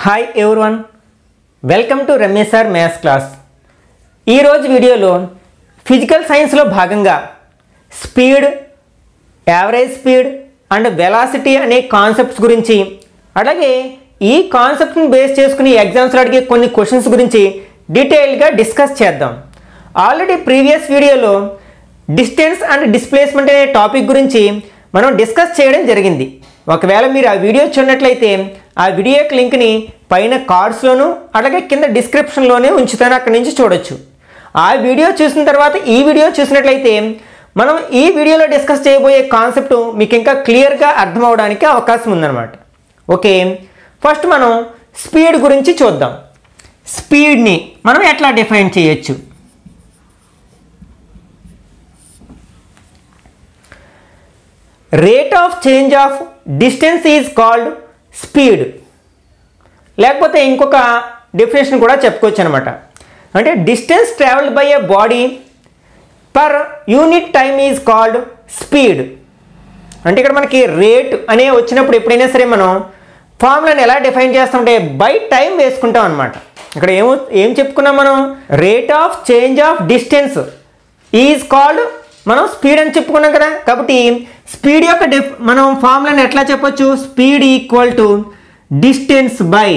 Hi everyone welcome to Ramesh sir maths class ఈరోజు వీడియోలో physical సైన్స్లో భాగంగా speed average speed and velocity అనే కాన్సెప్ట్స్ గురించి అలాగే ఈ కాన్సెప్ట్ని బేస్ చేసుకుని ఎగ్జామ్స్లో అడిగే కొన్ని క్వశ్చన్స్ గురించి డీటెయిల్గా డిస్కస్ చేద్దాం ఆల్రెడీ ప్రీవియస్ వీడియోలో డిస్టెన్స్ అండ్ డిస్ప్లేస్మెంట్ అనే టాపిక్ గురించి మనం డిస్కస్ చేయడం జరిగింది ఒకవేళ మీరు ఆ వీడియో చూడనట్లయితే ఆ వీడియో యొక్క లింక్ని పైన కార్డ్స్లోను అలాగే కింద డిస్క్రిప్షన్లోనే ఉంచుతాను అక్కడి నుంచి చూడొచ్చు ఆ వీడియో చూసిన తర్వాత ఈ వీడియో చూసినట్లయితే మనం ఈ వీడియోలో డిస్కస్ చేయబోయే కాన్సెప్ట్ మీకు ఇంకా క్లియర్గా అర్థం అవడానికి అవకాశం ఉందన్నమాట ఓకే ఫస్ట్ మనం స్పీడ్ గురించి చూద్దాం స్పీడ్ని మనం ఎట్లా డిఫైన్ చేయొచ్చు rate of change of distance is called speed లేకపోతే ఇంకొక డెఫినేషన్ కూడా చెప్పుకోవచ్చు అనమాట అంటే distance travelled by a body per unit time is called speed అంటే ఇక్కడ మనకి రేట్ అనే వచ్చినప్పుడు ఎప్పుడైనా సరే మనం ఫార్ములాని ఎలా డిఫైన్ చేస్తామంటే బై టైం వేసుకుంటాం అనమాట ఇక్కడ ఏమో ఏం చెప్పుకున్నాం మనం rate of change of distance is called మనం స్పీడ్ అని చెప్పుకున్నాం కదా కాబట్టి స్పీడ్ యొక్క డిఫ్ మనం ఫార్ములాని ఎట్లా చెప్పొచ్చు speed equal to distance by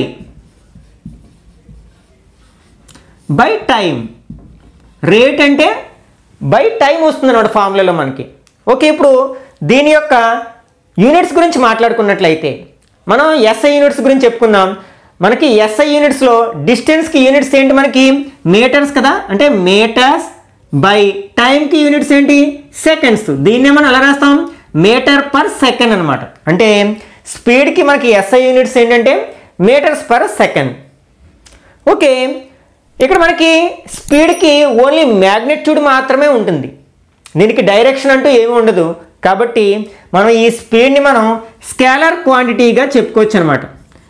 by time rate అంటే బై టైం వస్తుంది అన్నమాట ఫార్ములాలో మనకి ఓకే ఇప్పుడు దీని యొక్క యూనిట్స్ గురించి మాట్లాడుకున్నట్లయితే మనం ఎస్ఐ యూనిట్స్ గురించి చెప్పుకుందాం మనకి ఎస్ఐ యూనిట్స్లో డిస్టెన్స్కి యూనిట్స్ ఏంటి మనకి మీటర్స్ కదా అంటే మీటర్స్ బై టైంకి యూనిట్స్ ఏంటి సెకండ్స్ దీన్నే మనం ఎలా రాస్తాం మీటర్ పర్ సెకండ్ అనమాట అంటే స్పీడ్కి మనకి ఎస్ఐ యూనిట్స్ ఏంటంటే మీటర్స్ పర్ సెకండ్ ఓకే ఇక్కడ మనకి స్పీడ్కి ఓన్లీ మ్యాగ్నెట్యూడ్ మాత్రమే ఉంటుంది దీనికి డైరెక్షన్ అంటూ ఏమి ఉండదు కాబట్టి మనం ఈ స్పీడ్ని మనం స్కేలర్ క్వాంటిటీగా చెప్పుకోవచ్చు అనమాట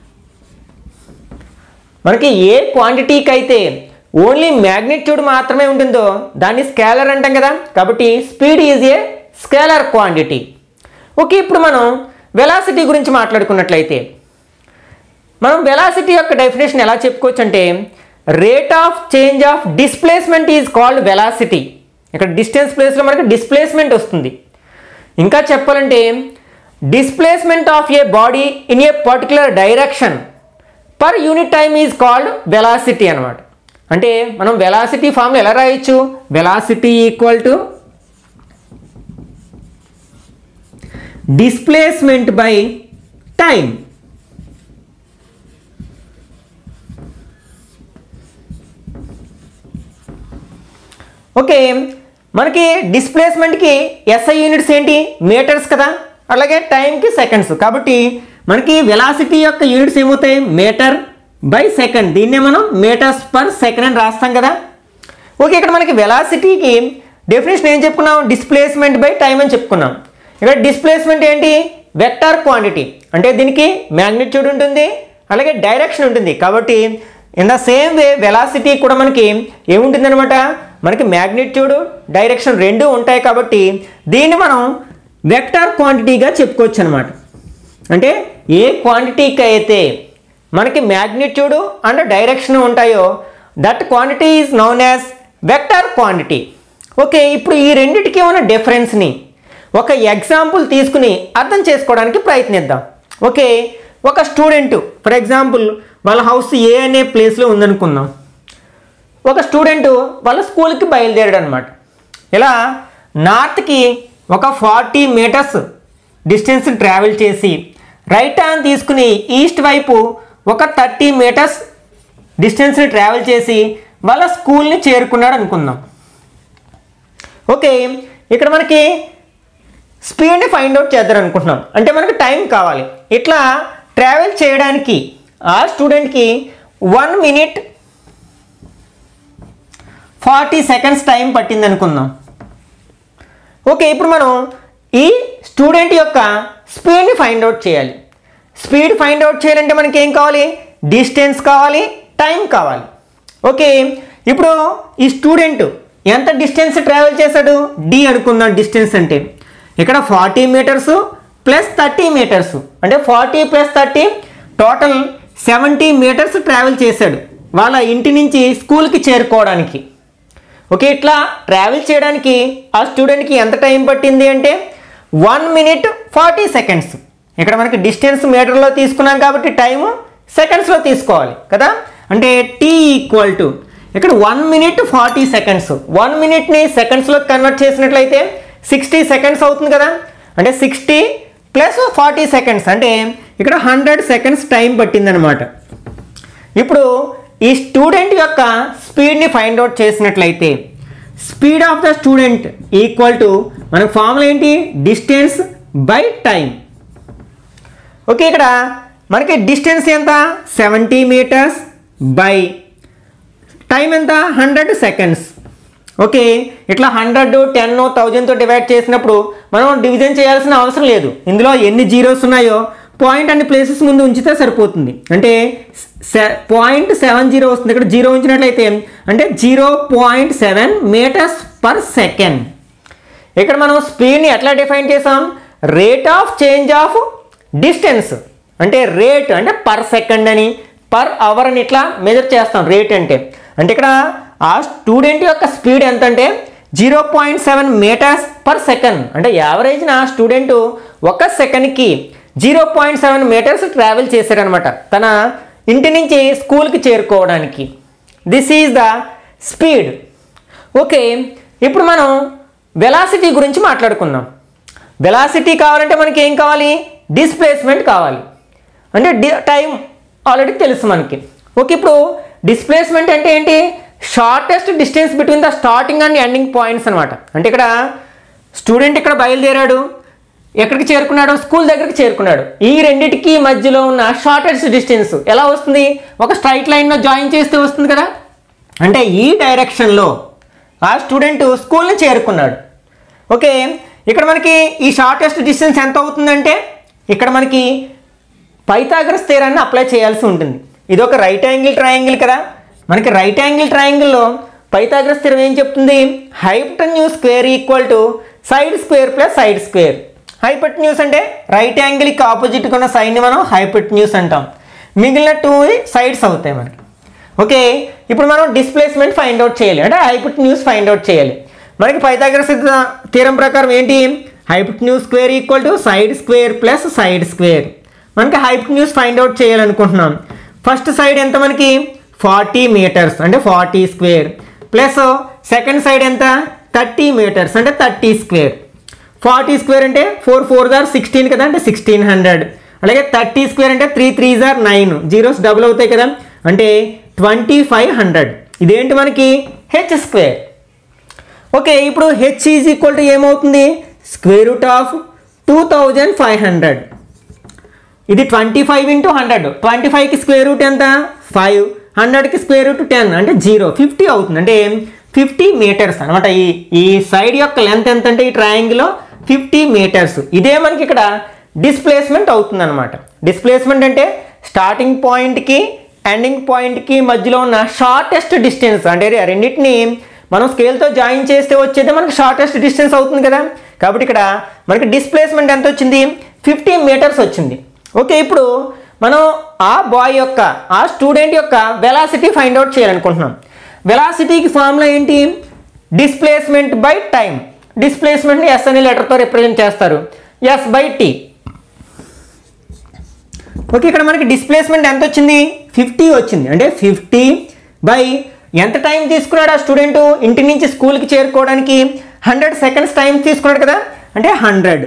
మనకి ఏ క్వాంటిటీకి అయితే ఓన్లీ మ్యాగ్నిట్యూడ్ మాత్రమే ఉంటుందో దాన్ని స్కేలర్ అంటాం కదా కాబట్టి speed is a scalar quantity okay ఇప్పుడు మనం వెలాసిటీ గురించి మాట్లాడుకున్నట్లయితే మనం వెలాసిటీ యొక్క డెఫినేషన్ ఎలా చెప్పుకోవచ్చు అంటే rate of change of displacement is called velocity ఇక్కడ డిస్టెన్స్ ప్లేస్లో మనకి డిస్ప్లేస్మెంట్ వస్తుంది ఇంకా చెప్పాలంటే displacement of a body in a particular direction per unit time is called velocity అనమాట అంటే మనం వెలాసిటీ ఫామ్లో ఎలా రాయొచ్చు velocity equal to displacement by time okay మనకి డిస్ప్లేస్మెంట్కి ఎస్ఐ యూనిట్స్ ఏంటి మీటర్స్ కదా అలాగే టైంకి సెకండ్స్ కాబట్టి మనకి వెలాసిటీ యొక్క యూనిట్స్ ఏమవుతాయి మీటర్ బై సెకండ్ దీన్నే మనం మీటర్స్ పర్ సెకండ్ అని రాస్తాం కదా ఓకే ఇక్కడ మనకి వెలాసిటీకి డెఫినేషన్ ఏం చెప్పుకున్నాం డిస్ప్లేస్మెంట్ బై టైం అని చెప్పుకున్నాం ఇక్కడ డిస్ప్లేస్మెంట్ ఏంటి వెక్టార్ క్వాంటిటీ అంటే దీనికి మ్యాగ్నిట్యూడ్ ఉంటుంది అలాగే డైరెక్షన్ ఉంటుంది కాబట్టి in the same way velocity కూడా మనకి ఏముంటుంది అనమాట మనకి మ్యాగ్నిట్యూడ్ డైరెక్షన్ రెండు ఉంటాయి కాబట్టి దీన్ని మనం వెక్టార్ క్వాంటిటీగా చెప్పుకోవచ్చు అనమాట అంటే ఏ క్వాంటిటీకి అయితే మనకి మ్యాగ్నిట్యూడ్ అండ్ డైరెక్షన్ ఉంటాయో that quantity is known as vector quantity okay ఇప్పుడు ఈ రెండిటికి ఉన్న డిఫరెన్స్ని ఒక ఎగ్జాంపుల్ తీసుకుని అర్థం చేసుకోవడానికి ప్రయత్నిద్దాం ఓకే ఒక స్టూడెంట్ ఫర్ ఎగ్జాంపుల్ వాళ్ళ హౌస్ ఏ అనే ప్లేస్లో ఉందనుకుందాం ఒక స్టూడెంట్ వాళ్ళ స్కూల్కి బయలుదేరాడు అనమాట ఇలా నార్త్కి ఒక ఫార్టీ మీటర్స్ డిస్టెన్స్ ట్రావెల్ చేసి రైట్ టర్న్ తీసుకుని ఈస్ట్ వైపు ఒక థర్టీ మీటర్స్ డిస్టెన్స్ని ట్రావెల్ చేసి వాళ్ళ స్కూల్ని చేరుకున్నాడు అనుకుందాం ఓకే ఇక్కడ మనకి స్పీడ్ని ఫైండ్ అవుట్ చేద్దాం అనుకుంటున్నాం అంటే మనకి టైం కావాలి ఇట్లా ట్రావెల్ చేయడానికి ఆ స్టూడెంట్కి one minute forty seconds time పట్టింది అనుకుందాం ఓకే ఇప్పుడు మనం ఈ స్టూడెంట్ యొక్క స్పీడ్ని ఫైండ్ అవుట్ చేయాలి స్పీడ్ ఫైండ్ అవుట్ చేయాలంటే మనకి ఏం కావాలి డిస్టెన్స్ కావాలి టైం కావాలి ఓకే ఇప్పుడు ఈ స్టూడెంట్ ఎంత డిస్టెన్స్ ట్రావెల్ చేశాడు డి అనుకుందాం డిస్టెన్స్ అంటే ఇక్కడ forty metres plus thirty metres అంటే forty plus thirty total seventy metres travel చేశాడు వాళ్ళ ఇంటి నుంచి స్కూల్కి చేరుకోవడానికి ఓకే ఇట్లా ట్రావెల్ చేయడానికి ఆ స్టూడెంట్కి ఎంత టైం పట్టింది అంటే వన్ మినిట్ ఫార్టీ సెకండ్స్ ఇక్కడ మనకి డిస్టెన్స్ మీటర్లో తీసుకున్నాం కాబట్టి టైము సెకండ్స్లో తీసుకోవాలి కదా అంటే టీ ఈక్వల్ టు ఇక్కడ one minute forty seconds one మినిట్ని సెకండ్స్లో కన్వర్ట్ చేసినట్లయితే సిక్స్టీ సెకండ్స్ అవుతుంది కదా అంటే సిక్స్టీ ప్లస్ ఫార్టీ సెకండ్స్ అంటే ఇక్కడ హండ్రెడ్ సెకండ్స్ టైం పట్టిందనమాట ఇప్పుడు ఈ స్టూడెంట్ యొక్క స్పీడ్ని ఫైండ్ అవుట్ చేసినట్లయితే speed of the student equal to మనకు ఫార్ములా ఏంటి డిస్టెన్స్ బై టైం ఓకే ఇక్కడ మనకి డిస్టెన్స్ ఎంత సెవెంటీ మీటర్స్ బై టైం ఎంత హండ్రెడ్ సెకండ్స్ ఓకే ఇట్లా హండ్రెడ్ టెన్ థౌజండ్తో డివైడ్ చేసినప్పుడు మనం డివిజన్ చేయాల్సిన అవసరం లేదు ఇందులో ఎన్ని జీరోస్ ఉన్నాయో పాయింట్ అన్ని ప్లేసెస్ ముందు ఉంచితే సరిపోతుంది అంటే పాయింట్ సెవెన్ జీరో వస్తుంది ఇక్కడ జీరో ఉంచినట్లయితే అంటే zero point seven metres per second ఇక్కడ మనం స్పీడ్ని ఎట్లా డిఫైన్ చేసాం rate of change of distance అంటే రేట్ అంటే పర్ సెకండ్ అని పర్ అవర్ అని ఇట్లా మెజర్ చేస్తాం రేట్ అంటే అంటే ఇక్కడ ఆ స్టూడెంట్ యొక్క స్పీడ్ ఎంత అంటే zero point seven metres per second అంటే యావరేజ్న స్టూడెంట్ ఒక సెకండ్కి zero point seven metres travel చేశారనమాట తన ఇంటి నుంచి స్కూల్కి చేరుకోవడానికి this is the speed okay ఇప్పుడు మనం వెలాసిటీ గురించి మాట్లాడుకుందాం వెలాసిటీ కావాలంటే మనకి ఏం కావాలి డిస్ప్లేస్మెంట్ కావాలి అంటే డి టైం ఆల్రెడీ తెలుసు మనకి ఓకే ఇప్పుడు డిస్ప్లేస్మెంట్ అంటే ఏంటి shortest distance between the starting and ending points అనమాట అంటే ఇక్కడ స్టూడెంట్ ఇక్కడ బయలుదేరాడు ఎక్కడికి చేరుకున్నాడు స్కూల్ దగ్గరికి చేరుకున్నాడు ఈ రెండిటికి మధ్యలో ఉన్న షార్టెస్ట్ డిస్టెన్స్ ఎలా వస్తుంది ఒక స్ట్రైట్ లైన్లో జాయిన్ చేస్తే వస్తుంది కదా అంటే ఈ డైరెక్షన్లో ఆ స్టూడెంట్ స్కూల్ని చేరుకున్నాడు ఓకే ఇక్కడ మనకి ఈ షార్టెస్ట్ డిస్టెన్స్ ఎంత అవుతుందంటే ఇక్కడ మనకి పైథాగరస్ థియరాన్ని అప్లై చేయాల్సి ఉంటుంది ఇది ఒక రైట్ యాంగిల్ ట్రయాంగిల్ కదా మనకి రైట్ యాంగిల్ ట్రయాంగిల్లో పైథాగరస్ థియరం ఏం చెప్తుంది hypotenuse square equal to side square plus side square hypotenuse అంటే రైట్ యాంగిల్కి ఆపోజిట్గా ఉన్న సైడ్ని మనం హైపటన్యూస్ అంటాం మిగిలిన టూ సైడ్స్ అవుతాయి మనకి ఓకే ఇప్పుడు మనం డిస్ప్లేస్మెంట్ ఫైండ్ అవుట్ చేయాలి అంటే హైపటన్యూస్ ఫైండ్ అవుట్ చేయాలి మనకి పైథాగరస్ థీరం ప్రకారం ఏంటి hypotenuse square equal to side square plus side square మనకి హైపటన్యూస్ ఫైండ్ అవుట్ చేయాలనుకుంటున్నాం ఫస్ట్ సైడ్ ఎంత మనకి ఫార్టీ మీటర్స్ అంటే forty square plus second side ఎంత థర్టీ మీటర్స్ అంటే థర్టీ స్క్వేర్ ఫార్టీ స్క్వేర్ అంటే ఫోర్ ఫోర్ జార్ సిక్స్టీన్ కదా అంటే సిక్స్టీన్ హండ్రెడ్ అలాగే థర్టీ స్క్వేర్ అంటే three three are nine zeros double అవుతాయి కదా అంటే ట్వంటీ ఫైవ్ హండ్రెడ్ ఇదేంటి మనకి హెచ్ స్క్వేర్ ఓకే ఇప్పుడు హెచ్ ఈజ్ ఈక్వల్ టు ఏమవుతుంది square root of two thousand five hundred ఇది twenty five into hundred twenty ఫైవ్కి స్క్వేర్ రూట్ ఎంత ఫైవ్ హండ్రెడ్కి స్క్వేర్ రూట్ టెన్ అంటే జీరో ఫిఫ్టీ అవుతుంది అంటే ఫిఫ్టీ మీటర్స్ అనమాట ఈ ఈ సైడ్ యొక్క లెంత్ ఎంత అంటే ఈ ట్రయాంగిల్లో ఫిఫ్టీ మీటర్స్ ఇదే మనకి ఇక్కడ డిస్ప్లేస్మెంట్ అవుతుంది అనమాట డిస్ప్లేస్మెంట్ అంటే స్టార్టింగ్ పాయింట్కి ఎండింగ్ పాయింట్కి మధ్యలో ఉన్న షార్టెస్ట్ డిస్టెన్స్ అంటే రెండింటిని మనం స్కేల్తో జాయిన్ చేస్తే వచ్చేది మనకి షార్టెస్ట్ డిస్టెన్స్ అవుతుంది కదా కాబట్టి ఇక్కడ మనకి డిస్ప్లేస్మెంట్ ఎంత వచ్చింది ఫిఫ్టీ మీటర్స్ వచ్చింది ఓకే ఇప్పుడు మనం ఆ బాయ్ యొక్క ఆ స్టూడెంట్ యొక్క వెలాసిటీ ఫైండ్ అవుట్ చేయాలనుకుంటున్నాం వెలాసిటీకి ఫార్ములా ఏంటి డిస్ప్లేస్మెంట్ బై టైం డిస్ప్లేస్మెంట్ని ఎస్ అనే లెటర్తో రిప్రజెంట్ చేస్తారు ఎస్ బై టీ ఓకే ఇక్కడ మనకి డిస్ప్లేస్మెంట్ ఎంత వచ్చింది ఫిఫ్టీ వచ్చింది అంటే ఫిఫ్టీ బై ఎంత టైం తీసుకున్నాడు ఆ స్టూడెంట్ ఇంటి నుంచి స్కూల్కి చేరుకోవడానికి హండ్రెడ్ సెకండ్స్ టైం తీసుకున్నాడు కదా అంటే హండ్రెడ్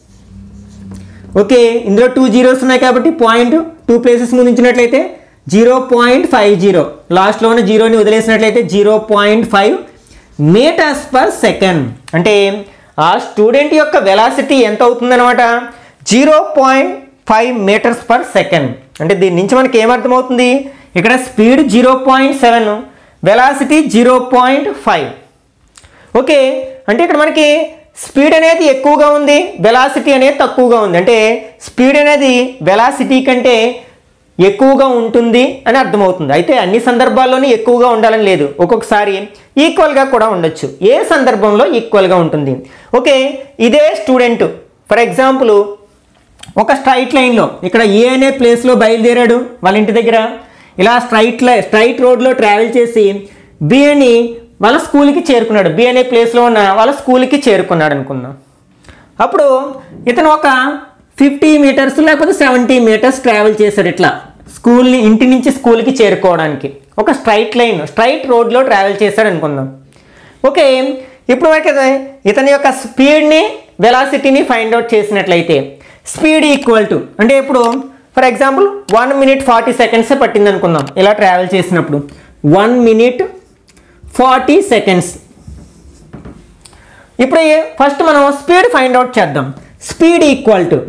ఓకే ఇందులో టూ జీరోస్ ఉన్నాయి కాబట్టి పాయింట్ టూ ప్లేసెస్ ముందు ఉంచినట్లయితే జీరో పాయింట్ ఫైవ్ జీరో లాస్ట్లో ఉన్న జీరోని వదిలేసినట్లయితే zero point five metres per second అంటే ఆ స్టూడెంట్ యొక్క వెలాసిటీ ఎంత అవుతుందన్నమాట zero point five metres per second అంటే దీని నుంచి మనకి ఏమర్థమవుతుంది ఇక్కడ speed zero point seven velocity zero point five okay అంటే ఇక్కడ మనకి స్పీడ్ అనేది ఎక్కువగా ఉంది వెలాసిటీ అనేది తక్కువగా ఉంది అంటే స్పీడ్ అనేది వెలాసిటీ కంటే ఎక్కువగా ఉంటుంది అని అర్థమవుతుంది అయితే అన్ని సందర్భాల్లోనూ ఎక్కువగా ఉండాలని లేదు ఒక్కొక్కసారి ఈక్వల్గా కూడా ఉండొచ్చు ఏ సందర్భంలో ఈక్వల్గా ఉంటుంది ఓకే ఇదే స్టూడెంట్ ఫర్ ఎగ్జాంపుల్ ఒక స్ట్రైట్ లైన్లో ఇక్కడ ఏ అనే ప్లేస్లో బయలుదేరాడు వాళ్ళ ఇంటి దగ్గర ఇలా స్ట్రైట్ లై స్ట్రైట్ రోడ్లో ట్రావెల్ చేసి బి అని వాళ్ళ స్కూల్కి చేరుకున్నాడు బి అనే ప్లేస్లో ఉన్న వాళ్ళ స్కూల్కి చేరుకున్నాడు అనుకుందాం అప్పుడు ఇతను ఒక ఫిఫ్టీ మీటర్స్ లేకపోతే సెవెంటీ మీటర్స్ ట్రావెల్ చేశాడు ఇట్లా స్కూల్ని ఇంటి నుంచి స్కూల్కి చేరుకోవడానికి ఒక స్ట్రైట్ లైన్ స్ట్రైట్ రోడ్లో ట్రావెల్ చేశాడు అనుకుందాం ఓకే ఇప్పుడు మనకి ఇది- ఇతని యొక్క స్పీడ్ని వెలాసిటీని ఫైండ్ అవుట్ చేసినట్లయితే స్పీడ్ ఈక్వల్ టు అంటే ఇప్పుడు for example one minute forty సెకండ్సే పట్టింది అనుకుందాం ఇలా ట్రావెల్ చేసినప్పుడు వన్ మినిట్ ఫార్టీ సెకండ్స్ ఇప్పుడు ఫస్ట్ మనం స్పీడ్ ఫైండ్ అవుట్ చేద్దాం స్పీడ్ ఈక్వల్ టు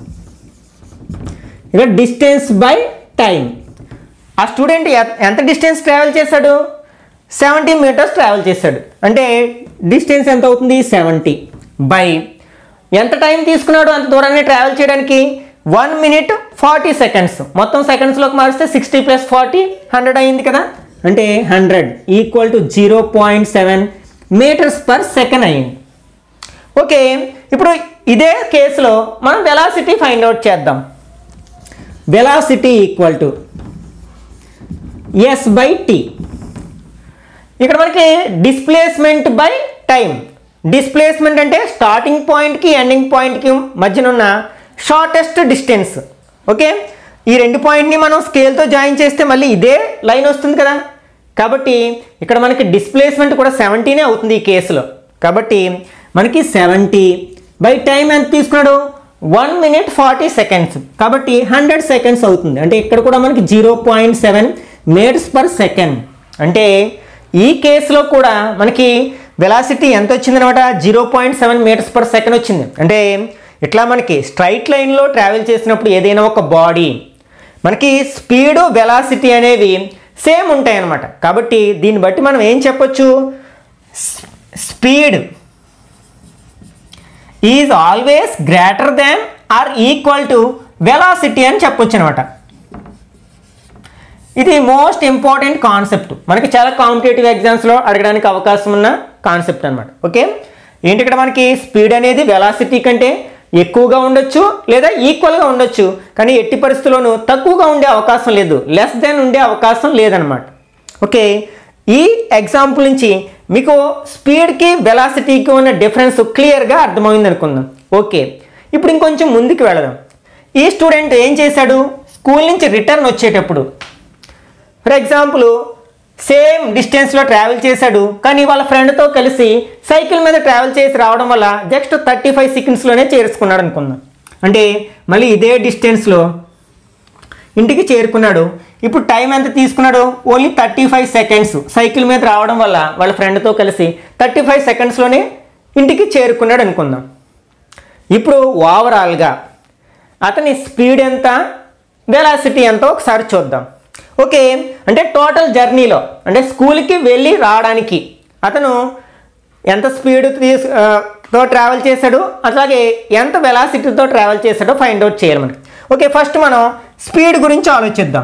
ఇక డిస్టెన్స్ బై టైం ఆ స్టూడెంట్ ఎ- ఎంత డిస్టెన్స్ ట్రావెల్ చేశాడు సెవెంటీ మీటర్స్ ట్రావెల్ చేశాడు అంటే డిస్టెన్స్ ఎంత అవుతుంది సెవెంటీ బై ఎంత టైం తీసుకున్నాడు అంత దూరాన్ని ట్రావెల్ చేయడానికి వన్ మినిట్ ఫార్టీ సెకండ్స్ మొత్తం సెకండ్స్లోకి మారిస్తే సిక్స్టీ ప్లస్ ఫార్టీ హండ్రెడ్ అయింది కదా అంటే hundred equal to zero point seven metres per second అయింది ఓకే ఇప్పుడు ఇదే కేసులో మనం వెలాసిటీ ఫైండ్ అవుట్ చేద్దాం velocity equal to s by t ఇక్కడ మనకి డిస్ప్లేస్మెంట్ బై టైం డిస్ప్లేస్మెంట్ అంటే స్టార్టింగ్ పాయింట్కి ఎండింగ్ పాయింట్కి మధ్యన ఉన్న షార్టెస్ట్ డిస్టెన్స్ ఓకే ఈ రెండు పాయింట్ని మనం స్కేల్తో జాయిన్ చేస్తే మళ్ళీ ఇదే లైన్ వస్తుంది కదా కాబట్టి ఇక్కడ మనకి డిస్ప్లేస్మెంట్ కూడా సెవెంటీనే అవుతుంది ఈ కేసులో కాబట్టి మనకి సెవెంటీ బై టైం ఎంత తీసుకున్నాడు వన్ మినిట్ ఫార్టీ సెకండ్స్ కాబట్టి హండ్రెడ్ సెకండ్స్ అవుతుంది అంటే ఇక్కడ కూడా మనకి zero point seven metres per second అంటే ఈ కేసులో కూడా మనకి వెలాసిటీ ఎంత వచ్చిందనమాట zero point seven metres per second వచ్చింది అంటే ఇట్లా మనకి స్ట్రైట్ లైన్లో ట్రావెల్ చేసినప్పుడు ఏదైనా ఒక బాడీ మనకి స్పీడు వెలాసిటీ అనేవి సేమ్ ఉంటాయి అన్నమాట కాబట్టి దీన్ని బట్టి మనం ఏం చెప్పొచ్చు speed is always greater than or equal to velocity అని చెప్పొచ్చు అనమాట ఇది మోస్ట్ ఇంపార్టెంట్ కాన్సెప్ట్ మనకి చాలా కాంపిటేటివ్ ఎగ్జామ్స్లో అడగడానికి అవకాశం ఉన్న కాన్సెప్ట్ అనమాట ఓకే ఏంటి ఇక్కడ మనకి స్పీడ్ అనేది వెలాసిటీ కంటే ఎక్కువగా ఉండొచ్చు లేదా ఈక్వల్గా ఉండొచ్చు కానీ ఎట్టి పరిస్థితుల్లోనూ తక్కువగా ఉండే అవకాశం లేదు లెస్ దెన్ ఉండే అవకాశం లేదనమాట ఓకే ఈ ఎగ్జాంపుల్ నుంచి మీకు స్పీడ్కి వెలాసిటీకి ఉన్న డిఫరెన్స్ క్లియర్గా అర్థమైంది అనుకుందాం ఓకే ఇప్పుడు ఇంకొంచెం ముందుకు వెళదాం ఈ స్టూడెంట్ ఏం చేశాడు స్కూల్ నుంచి రిటర్న్ వచ్చేటప్పుడు ఫర్ ఎగ్జాంపుల్ సేమ్ డిస్టెన్స్లో ట్రావెల్ చేశాడు కానీ వాళ్ళ ఫ్రెండ్తో కలిసి సైకిల్ మీద ట్రావెల్ చేసి రావడం వల్ల జస్ట్ థర్టీ ఫైవ్ సెకండ్స్లోనే చేరుకున్నాడు అనుకుందాం అంటే మళ్ళీ ఇదే డిస్టెన్స్లో ఇంటికి చేరుకున్నాడు ఇప్పుడు టైం ఎంత తీసుకున్నాడు only thirty five seconds cycle మీద రావడం వల్ల వాళ్ళ ఫ్రెండ్తో కలిసి థర్టీ ఫైవ్ సెకండ్స్లోనే ఇంటికి చేరుకున్నాడు అనుకుందాం ఇప్పుడు ఓవరాల్గా అతని స్పీడ్ ఎంత వెలాసిటీ ఎంతో ఒకసారి చూద్దాం ఓకే అంటే టోటల్ జర్నీలో అంటే స్కూల్కి వెళ్ళి రావడానికి అతను ఎంత స్పీడ్ తీసు ఆ, తో ట్రావెల్ చేశాడు అట్లాగే ఎంత వెలాసిటీతో ట్రావెల్ చేశాడో ఫైండ్ అవుట్ చేయాలి మనకి ఓకే ఫస్ట్ మనం స్పీడ్ గురించి ఆలోచిద్దాం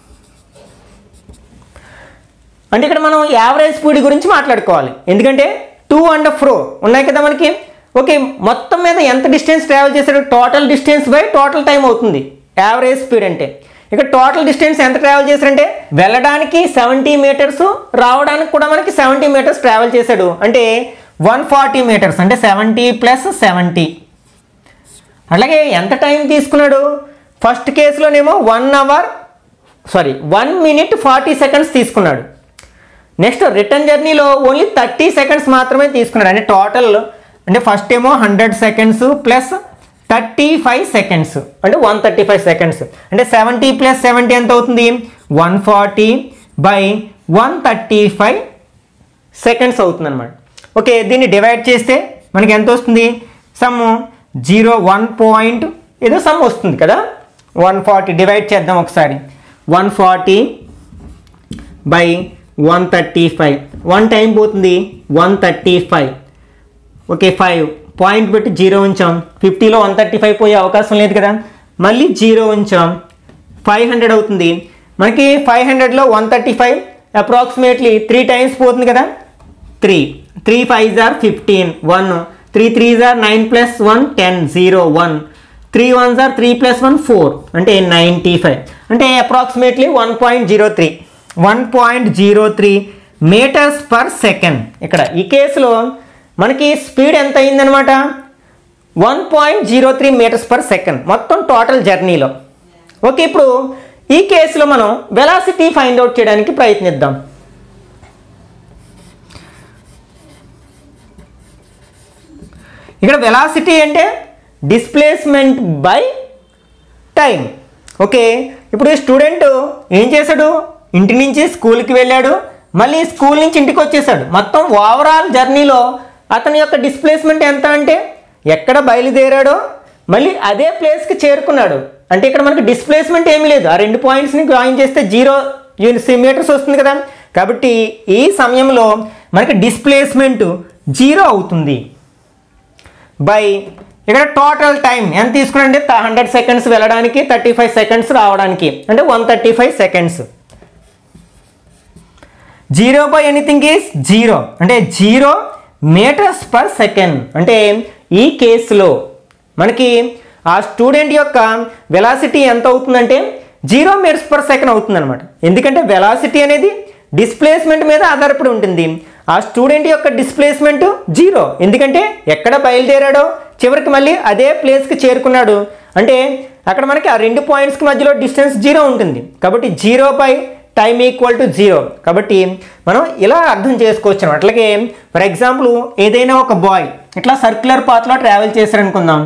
అంటే ఇక్కడ మనం యావరేజ్ స్పీడ్ గురించి మాట్లాడుకోవాలి ఎందుకంటే టూ అండ్ ఫ్రో ఉన్నాయి కదా మనకి ఓకే మొత్తం మీద ఎంత డిస్టెన్స్ ట్రావెల్ చేశాడు total distance by total time అవుతుంది యావరేజ్ స్పీడ్ అంటే ఇక్కడ టోటల్ డిస్టెన్స్ ఎంత ట్రావెల్ చేశాడంటే వెళ్ళడానికి సెవెంటీ మీటర్స్ రావడానికి కూడా మనకి సెవెంటీ మీటర్స్ ట్రావెల్ చేశాడు అంటే వన్ ఫార్టీ మీటర్స్ అంటే సెవెంటీ ప్లస్ సెవెంటీ అలాగే ఎంత టైం తీసుకున్నాడు ఫస్ట్ కేసులోనేమో one hour sorry one minute forty seconds తీసుకున్నాడు నెక్స్ట్ రిటర్న్ జర్నీలో ఓన్లీ థర్టీ సెకండ్స్ మాత్రమే తీసుకున్నాడు అంటే టోటల్ అంటే ఫస్ట్ ఏమో hundred seconds plus thirty five seconds అంటే వన్ థర్టీ ఫైవ్ సెకండ్స్ అంటే సెవెంటీ ప్లస్ సెవెంటీ ఎంత అవుతుంది one forty by one thirty five seconds అవుతుంది అనమాట ఓకే దీన్ని డివైడ్ చేస్తే మనకి ఎంత వస్తుంది సమ్ జీరో వన్ పాయింట్ ఏదో సమ్ వస్తుంది కదా వన్ ఫార్టీ డివైడ్ చేద్దాం ఒకసారి one forty by one thirty five one time పోతుంది one thirty five okay five point పెట్టి జీరో ఉంచాం ఫిఫ్టీలో వన్ థర్టీ ఫైవ్ పోయే అవకాశం లేదు కదా మళ్ళీ జీరో ఉంచాం ఫైవ్ హండ్రెడ్ అవుతుంది మనకి ఫైవ్ హండ్రెడ్లో one thirty five approximately three times పోతుంది కదా three three five are fifteen one three three are nine plus one ten zero one three one are three plus one four అంటే ninety five అంటే approximately one point zero three one point zero three metres per second ఇక్కడ ఈ కేసులో మనకి speed ఎంత అయిందనమాట one point zero three metres per second మొత్తం total జర్నీలో ఓకే ఇప్పుడు ఈ కేసులో మనం వెలాసిటీ ఫైండ్ అవుట్ చేయడానికి ప్రయత్నిద్దాం ఇక్కడ వెలాసిటీ అంటే డిస్ప్లేస్మెంట్ బై టైం ఓకే ఇప్పుడు స్టూడెంట్ ఏం చేశాడు ఇంటి నుంచి స్కూల్కి వెళ్ళాడు మళ్ళీ స్కూల్ నుంచి ఇంటికి వచ్చేసాడు మొత్తం ఓవరాల్ జర్నీలో అతని యొక్క డిస్ప్లేస్మెంట్ ఎంత అంటే ఎక్కడ బయలుదేరాడో మళ్ళీ అదే ప్లేస్కి చేరుకున్నాడు అంటే ఇక్కడ మనకి డిస్ప్లేస్మెంట్ ఏమీ లేదు ఆ రెండు పాయింట్స్ని జాయిన్ చేస్తే జీరో మీటర్స్ వస్తుంది కదా కాబట్టి ఈ సమయంలో మనకి డిస్ప్లేస్మెంట్ జీరో అవుతుంది బై ఇక్కడ టోటల్ టైం ఎంత తీసుకున్నాంటే హండ్రెడ్ సెకండ్స్ వెళ్ళడానికి థర్టీ ఫైవ్ సెకండ్స్ రావడానికి అంటే one thirty five seconds zero by anything is zero అంటే జీరో మీటర్స్ పర్ సెకండ్ అంటే ఈ కేసులో మనకి ఆ స్టూడెంట్ యొక్క వెలాసిటీ ఎంత అవుతుందంటే జీరో మీటర్స్ పర్ సెకండ్ అవుతుంది అనమాట ఎందుకంటే వెలాసిటీ అనేది డిస్ప్లేస్మెంట్ మీద ఆధారపడి ఉంటుంది ఆ స్టూడెంట్ యొక్క డిస్ప్లేస్మెంట్ జీరో ఎందుకంటే ఎక్కడ బయలుదేరాడో చివరికి మళ్ళీ అదే ప్లేస్కి చేరుకున్నాడు అంటే అక్కడ మనకి ఆ రెండు పాయింట్స్కి మధ్యలో డిస్టెన్స్ జీరో ఉంటుంది కాబట్టి zero by time equal to zero కాబట్టి మనం ఇలా అర్థం చేసుకోవచ్చు అనమాట అట్లాగే ఫర్ ఎగ్జాంపుల్ ఏదైనా ఒక బాయ్ ఇట్లా సర్క్యులర్ పాత్లో ట్రావెల్ చేశారనుకుందాం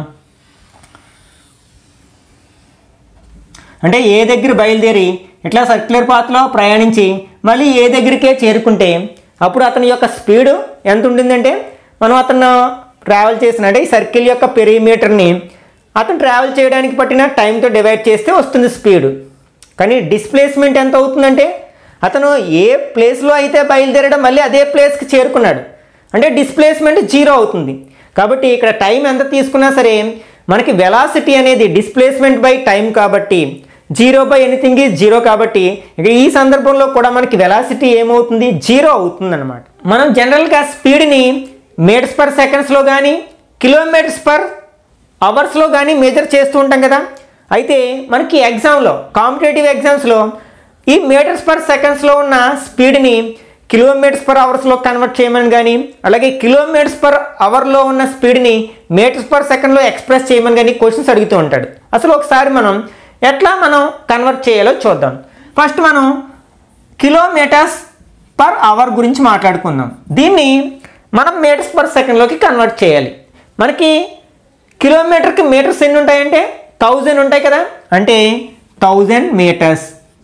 అంటే ఏ దగ్గర బయలుదేరి ఇట్లా సర్క్యులర్ పాత్లో ప్రయాణించి మళ్ళీ ఏ దగ్గరికే చేరుకుంటే అప్పుడు అతని యొక్క స్పీడ్ ఎంత ఉంటుందంటే మనం అతను ట్రావెల్ చేసిన అంటే ఈ సర్కిల్ యొక్క పెరిమీటర్ని అతను ట్రావెల్ చేయడానికి పట్టిన టైంతో డివైడ్ చేస్తే వస్తుంది స్పీడ్ కానీ డిస్ప్లేస్మెంట్ ఎంత అవుతుందంటే అతను ఏ ప్లేస్లో అయితే బయలుదేరాడో మళ్ళీ అదే ప్లేస్కి చేరుకున్నాడు అంటే డిస్ప్లేస్మెంట్ జీరో అవుతుంది కాబట్టి ఇక్కడ టైం ఎంత తీసుకున్నా సరే మనకి వెలాసిటీ అనేది డిస్ప్లేస్మెంట్ బై టైం కాబట్టి zero by anything is zero కాబట్టి ఇక ఈ సందర్భంలో కూడా మనకి వెలాసిటీ ఏమవుతుంది జీరో అవుతుంది అనమాట మనం జనరల్గా స్పీడ్ని మీటర్స్ పర్ సెకండ్స్లో కానీ కిలోమీటర్స్ పర్ అవర్స్లో కానీ మెజర్ చేస్తూ ఉంటాం కదా అయితే మనకి ఎగ్జామ్లో కాంపిటేటివ్ ఎగ్జామ్స్లో ఈ మీటర్స్ పర్ సెకండ్స్లో ఉన్న స్పీడ్ని కిలోమీటర్స్ పర్ అవర్స్లో కన్వర్ట్ చేయమని కానీ అలాగే కిలోమీటర్స్ పర్ అవర్లో ఉన్న స్పీడ్ని మీటర్స్ పర్ సెకండ్లో ఎక్స్ప్రెస్ చేయమని కానీ క్వశ్చన్స్ అడుగుతూ ఉంటాడు అసలు ఒకసారి మనం ఎట్లా మనం కన్వర్ట్ చేయాలో చూద్దాం ఫస్ట్ మనం కిలోమీటర్స్ పర్ అవర్ గురించి మాట్లాడుకుందాం దీన్ని మనం మీటర్స్ పర్ సెకండ్లోకి కన్వర్ట్ చేయాలి మనకి కిలోమీటర్కి మీటర్స్ ఎన్ని ఉంటాయంటే థౌజండ్ ఉంటాయి కదా అంటే థౌజండ్ మీటర్స్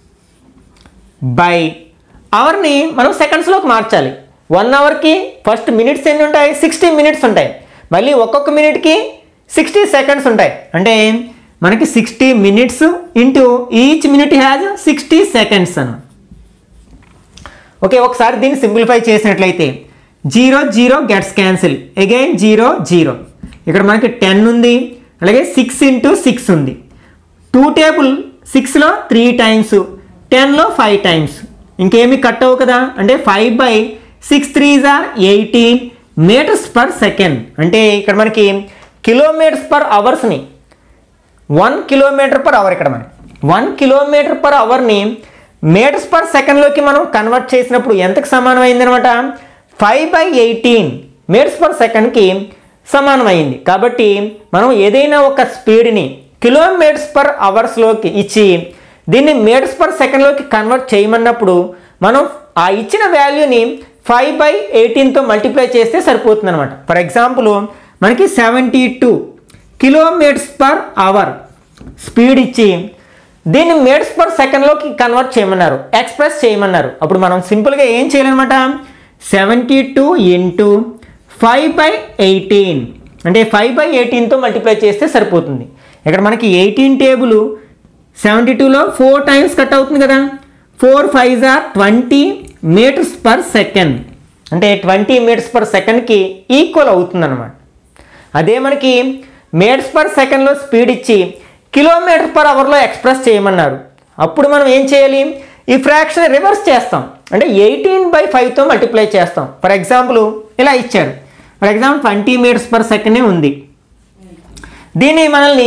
బై అవర్ని మనం సెకండ్స్లోకి మార్చాలి వన్ అవర్కి ఫస్ట్ మినిట్స్ ఎన్ని ఉంటాయి సిక్స్టీ మినిట్స్ ఉంటాయి మళ్ళీ ఒక్కొక్క మినిట్కి సిక్స్టీ సెకండ్స్ ఉంటాయి అంటే మనకి sixty minutes into each minute has sixty seconds అన్న ఓకే ఒకసారి దీన్ని సింప్లిఫై చేసినట్లయితే zero zero gets cancel again zero zero ఇక్కడ మనకి టెన్ ఉంది అలాగే సిక్స్ ఇంటూ సిక్స్ ఉంది టూ టేబుల్ సిక్స్లో త్రీ టైమ్స్ టెన్లో ఫైవ్ టైమ్స్ ఇంకేమి కట్ అవ్వు కదా అంటే five by six threes are eighteen metres per second అంటే ఇక్కడ మనకి కిలోమీటర్స్ పర్ అవర్స్ని వన్ కిలోమీటర్ పర్ అవర్ ఇక్కడ మనకి వన్ కిలోమీటర్ పర్ అవర్ని మీటర్స్ పర్ సెకండ్లోకి మనం కన్వర్ట్ చేసినప్పుడు ఎంతకు సమానం అయిందనమాట five by eighteen metres per సెకండ్కి సమానం అయింది కాబట్టి మనం ఏదైనా ఒక స్పీడ్ని కిలోమీటర్స్ పర్ అవర్స్లోకి ఇచ్చి దీన్ని మీటర్స్ పర్ సెకండ్లోకి కన్వర్ట్ చేయమన్నప్పుడు మనం ఆ ఇచ్చిన వాల్యూని ఫైవ్ బై ఎయిటీన్తో మల్టిప్లై చేస్తే సరిపోతుంది అనమాట ఫర్ ఎగ్జాంపుల్ మనకి seventy two kilometres per hour speed ఇచ్చి దీన్ని మీటర్స్ పర్ సెకండ్లోకి కన్వర్ట్ చేయమన్నారు ఎక్స్ప్రెస్ చేయమన్నారు అప్పుడు మనం సింపుల్గా ఏం చేయాలన్నమాట seventy two into five by eighteen అంటే ఫైవ్ బై ఎయిటీన్తో మల్టిప్లై చేస్తే సరిపోతుంది ఇక్కడ మనకి ఎయిటీన్ టేబుల్ సెవెంటీ టూలో ఫోర్ టైమ్స్ కట్ అవుతుంది కదా four fives are twenty metres per second అంటే ట్వంటీ మీటర్స్ పర్ సెకండ్కి ఈక్వల్ అవుతుంది అనమాట అదే మనకి మీటర్స్ పర్ సెకండ్లో స్పీడ్ ఇచ్చి కిలోమీటర్ పర్ అవర్లో ఎక్స్ప్రెస్ చేయమన్నారు అప్పుడు మనం ఏం చేయాలి ఈ ఫ్రాక్షన్ రివర్స్ చేస్తాం అంటే ఎయిటీన్ బై ఫైవ్తో మల్టిప్లై చేస్తాం ఫర్ ఎగ్జాంపుల్ ఇలా ఇచ్చారు for example twenty metres per సెకండే ఉంది దీన్ని మనల్ని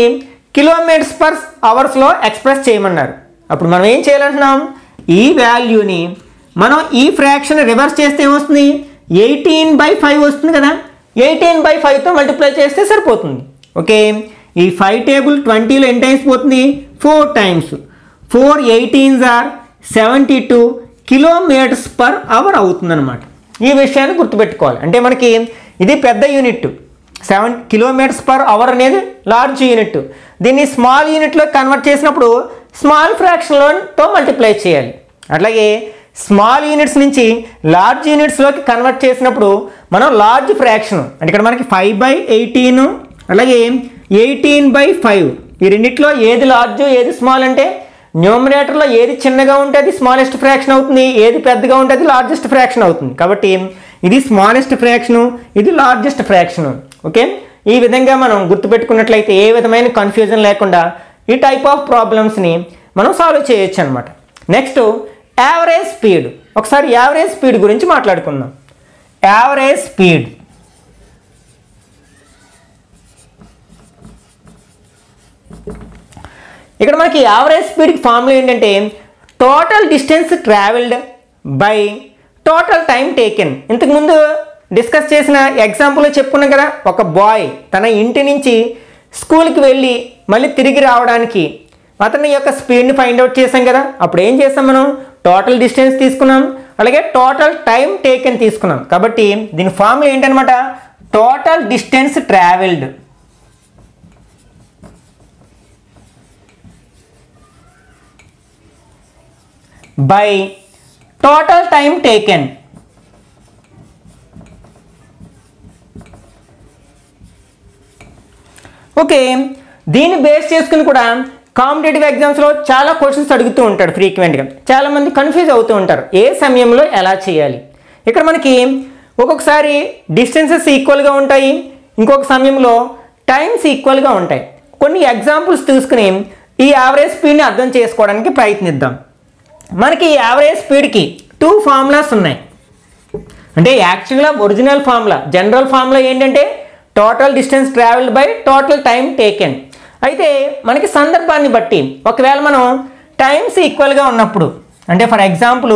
కిలోమీటర్స్ పర్ అవర్స్లో ఎక్స్ప్రెస్ చేయమన్నారు అప్పుడు మనం ఏం చేయాలంటున్నాం ఈ వాల్యూని మనం ఈ ఫ్రాక్షన్ రివర్స్ చేస్తే ఏమొస్తుంది ఎయిటీన్ బై ఫైవ్ వస్తుంది కదా ఎయిటీన్ బై ఫైవ్తో మల్టిప్లై చేస్తే సరిపోతుంది ఓకే ఈ ఫైవ్ టేబుల్ ట్వంటీలో ఎన్ని టైమ్స్ పోతుంది four times four eighteens are seventy two kilometres per hour అవుతుందన్నమాట ఈ విషయాన్ని గుర్తుపెట్టుకోవాలి అంటే మనకి ఇది పెద్ద unit seven kilometres per hour అనేది లార్జ్ యూనిట్ దీన్ని స్మాల్ యూనిట్లో కన్వర్ట్ చేసినప్పుడు స్మాల్ ఫ్రాక్షన్లోతో మల్టిప్లై చేయాలి అట్లాగే స్మాల్ యూనిట్స్ నుంచి లార్జ్ యూనిట్స్లోకి కన్వర్ట్ చేసినప్పుడు మనం లార్జ్ ఫ్రాక్షన్ అంటే ఇక్కడ మనకి ఫైవ్ బై ఎయిటీన్ అలాగే ఎయిటీన్ బై ఫైవ్ ఈ రెండిట్లో ఏది లార్జ్ ఏది స్మాల్ అంటే న్యూమరేటర్లో ఏది చిన్నగా ఉంటే అది స్మాలెస్ట్ ఫ్రాక్షన్ అవుతుంది ఏది పెద్దగా ఉంటే అది లార్జెస్ట్ ఫ్రాక్షన్ అవుతుంది కాబట్టి ఇది స్మాలెస్ట్ ఫ్రాక్షను ఇది లార్జెస్ట్ ఫ్రాక్షను ఓకే ఈ విధంగా మనం గుర్తుపెట్టుకున్నట్లయితే ఏ విధమైన కన్ఫ్యూజన్ లేకుండా ఈ టైప్ ఆఫ్ ప్రాబ్లమ్స్ని మనం సాల్వ్ చేయొచ్చు అనమాట నెక్స్ట్ యావరేజ్ స్పీడ్ ఒకసారి యావరేజ్ స్పీడ్ గురించి మాట్లాడుకుందాం యావరేజ్ స్పీడ్ ఇక్కడ మనకి యావరేజ్ స్పీడ్కి ఫార్ములా ఏంటంటే total distance travelled by total time taken ఇంతకుముందు డిస్కస్ చేసిన ఎగ్జాంపుల్లో చెప్పుకున్నాం కదా ఒక బాయ్ తన ఇంటి నుంచి స్కూల్కి వెళ్ళి మళ్ళీ తిరిగి రావడానికి అతని యొక్క స్పీడ్ని ఫైండ్ అవుట్ చేసాం కదా అప్పుడు ఏం చేసాం మనం టోటల్ డిస్టెన్స్ తీసుకున్నాం అలాగే టోటల్ టైం టేకెన్ తీసుకున్నాం కాబట్టి దీని ఫార్ములా ఏంటనమాట total distance travelled by total time taken okay దీన్ని బేస్ చేసుకుని కూడా కాంపిటేటివ్ ఎగ్జామ్స్లో చాలా క్వశ్చన్స్ అడుగుతూ ఉంటాడు ఫ్రీక్వెంట్గా చాలామంది కన్ఫ్యూజ్ అవుతూ ఉంటారు ఏ సమయంలో ఎలా చేయాలి ఇక్కడ మనకి ఒక్కొక్కసారి డిస్టెన్సెస్ ఈక్వల్గా ఉంటాయి ఇంకొక సమయంలో టైమ్స్ ఈక్వల్గా ఉంటాయి కొన్ని ఎగ్జాంపుల్స్ తీసుకుని ఈ యావరేజ్ స్పీడ్ని అర్థం చేసుకోవడానికి ప్రయత్నిద్దాం మనకి ఈ యావరేజ్ స్పీడ్కి టూ ఫార్ములాస్ ఉన్నాయి అంటే యాక్చువల్గా ఒరిజినల్ ఫార్ములా జనరల్ ఫార్ములా ఏంటంటే total distance travelled by total time taken అయితే మనకి సందర్భాన్ని బట్టి ఒకవేళ మనం టైమ్స్ ఈక్వల్గా ఉన్నప్పుడు అంటే ఫర్ ఎగ్జాంపుల్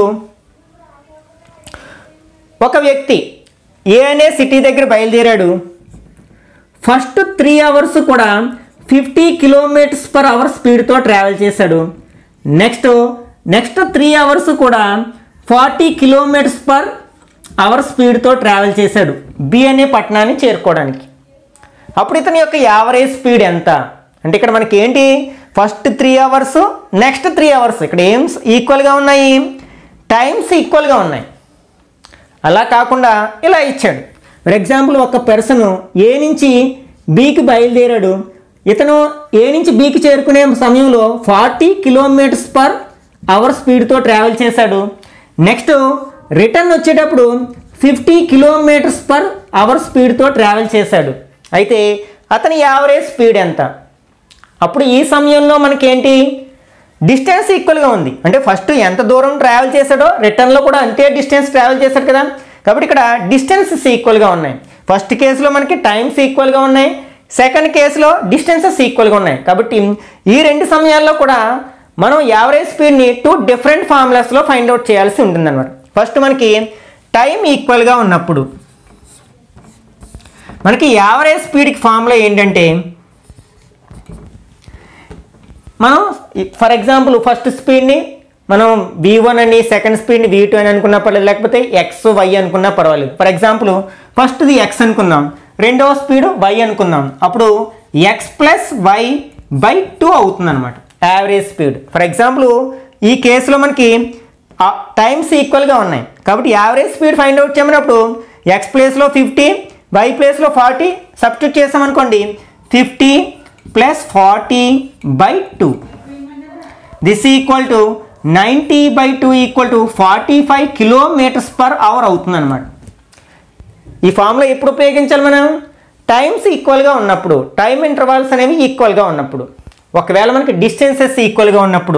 ఒక వ్యక్తి ఏ అనే సిటీ దగ్గర బయలుదేరాడు ఫస్ట్ త్రీ అవర్స్ కూడా ఫిఫ్టీ కిలోమీటర్స్ పర్ అవర్ స్పీడ్తో ట్రావెల్ చేశాడు నెక్స్ట్ నెక్స్ట్ త్రీ అవర్స్ కూడా ఫార్టీ కిలోమీటర్స్ పర్ అవర్ స్పీడ్తో ట్రావెల్ చేశాడు బి అనే పట్టణాన్ని చేరుకోవడానికి అప్పుడు ఇతని యొక్క యావరేజ్ స్పీడ్ ఎంత అంటే ఇక్కడ మనకి ఏంటి first three hours next three hours ఇక్కడ ఏం ఈక్వల్గా ఉన్నాయి టైమ్స్ ఈక్వల్గా ఉన్నాయి అలా కాకుండా ఇలా ఇచ్చాడు ఫర్ ఎగ్జాంపుల్ ఒక పర్సన్ ఏ నుంచి బీకి బయలుదేరాడు ఇతను ఏ నుంచి బీకి చేరుకునే సమయంలో ఫార్టీ కిలోమీటర్స్ పర్ అవర్ స్పీడ్తో ట్రావెల్ చేశాడు నెక్స్ట్ రిటర్న్ వచ్చేటప్పుడు ఫిఫ్టీ కిలోమీటర్స్ పర్ అవర్ స్పీడ్తో ట్రావెల్ చేశాడు అయితే అతని యావరేజ్ స్పీడ్ ఎంత అప్పుడు ఈ సమయంలో మనకేంటి డిస్టెన్స్ ఈక్వల్గా ఉంది అంటే ఫస్ట్ ఎంత దూరం ట్రావెల్ చేశాడో రిటర్న్లో కూడా అంతే డిస్టెన్స్ ట్రావెల్ చేశాడు కదా కాబట్టి ఇక్కడ డిస్టెన్సెస్ ఈక్వల్గా ఉన్నాయి ఫస్ట్ కేసులో మనకి టైమ్స్ ఈక్వల్గా ఉన్నాయి సెకండ్ కేసులో డిస్టెన్సెస్ ఈక్వల్గా ఉన్నాయి కాబట్టి ఈ రెండు సమయాల్లో కూడా మనం యావరేజ్ స్పీడ్ని టూ డిఫరెంట్ ఫార్ములాస్లో ఫైండ్ అవుట్ చేయాల్సి ఉంటుందన్నమాట ఫస్ట్ మనకి టైం ఈక్వల్గా ఉన్నప్పుడు మనకి యావరేజ్ స్పీడ్కి ఫార్ములా ఏంటంటే మనం ఫర్ ఎగ్జాంపుల్ ఫస్ట్ స్పీడ్ని మనం వి వన్ అని సెకండ్ స్పీడ్ని వి టూ అని అనుకున్నా పర్లేదు లేకపోతే ఎక్స్ వై అనుకున్నా పర్వాలేదు ఫర్ ఎగ్జాంపుల్ ఫస్ట్ది ఎక్స్ అనుకుందాం రెండవ స్పీడ్ వై అనుకుందాం అప్పుడు X plus Y by two అవుతుంది అనమాట యావరేజ్ స్పీడ్ ఫర్ ఎగ్జాంపుల్ ఈ కేసులో మనకి టైమ్స్ ఈక్వల్గా ఉన్నాయి కాబట్టి యావరేజ్ స్పీడ్ ఫైండ్ అవుట్ చేయమన్నప్పుడు ఎక్స్ ప్లేస్లో ఫిఫ్టీ వై ప్లేస్లో ఫార్టీ సబ్స్టిట్యూట్ చేసామనుకోండి fifty plus forty by two this equal to ninety by two equal to forty five kilometres per hour అవుతుంది అనమాట ఈ ఫామ్లో ఎప్పుడు ఉపయోగించాలి మనం టైమ్స్ ఈక్వల్గా ఉన్నప్పుడు టైం ఇంటర్వల్స్ అనేవి ఈక్వల్గా ఉన్నప్పుడు ఒకవేళ మనకి డిస్టెన్సెస్ ఈక్వల్గా ఉన్నప్పుడు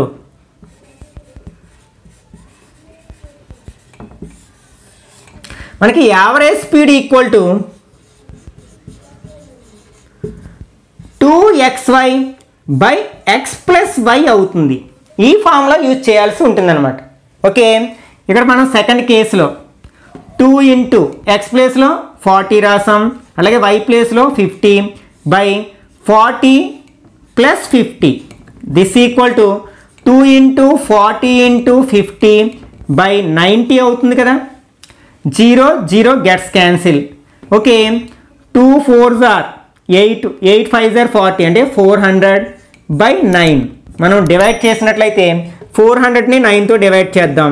మనకి average speed equal to two X Y by X plus Y అవుతుంది ఈ ఫార్ములా యూజ్ చేయాల్సి ఉంటుందన్నమాట ఓకే ఇక్కడ మనం సెకండ్ కేసులో టూ ఇంటూ ఎక్స్ ప్లేస్లో ఫార్టీ రాసాం అలాగే వై ప్లేస్లో fifty by forty plus fifty this equal to two into forty into fifty by ninety అవుతుంది కదా zero zero gets cancel okay two four are eight eight five are forty అంటే four hundred by nine మనం divide చేసినట్లయితే four హండ్రెడ్ని నైన్తో divide చేద్దాం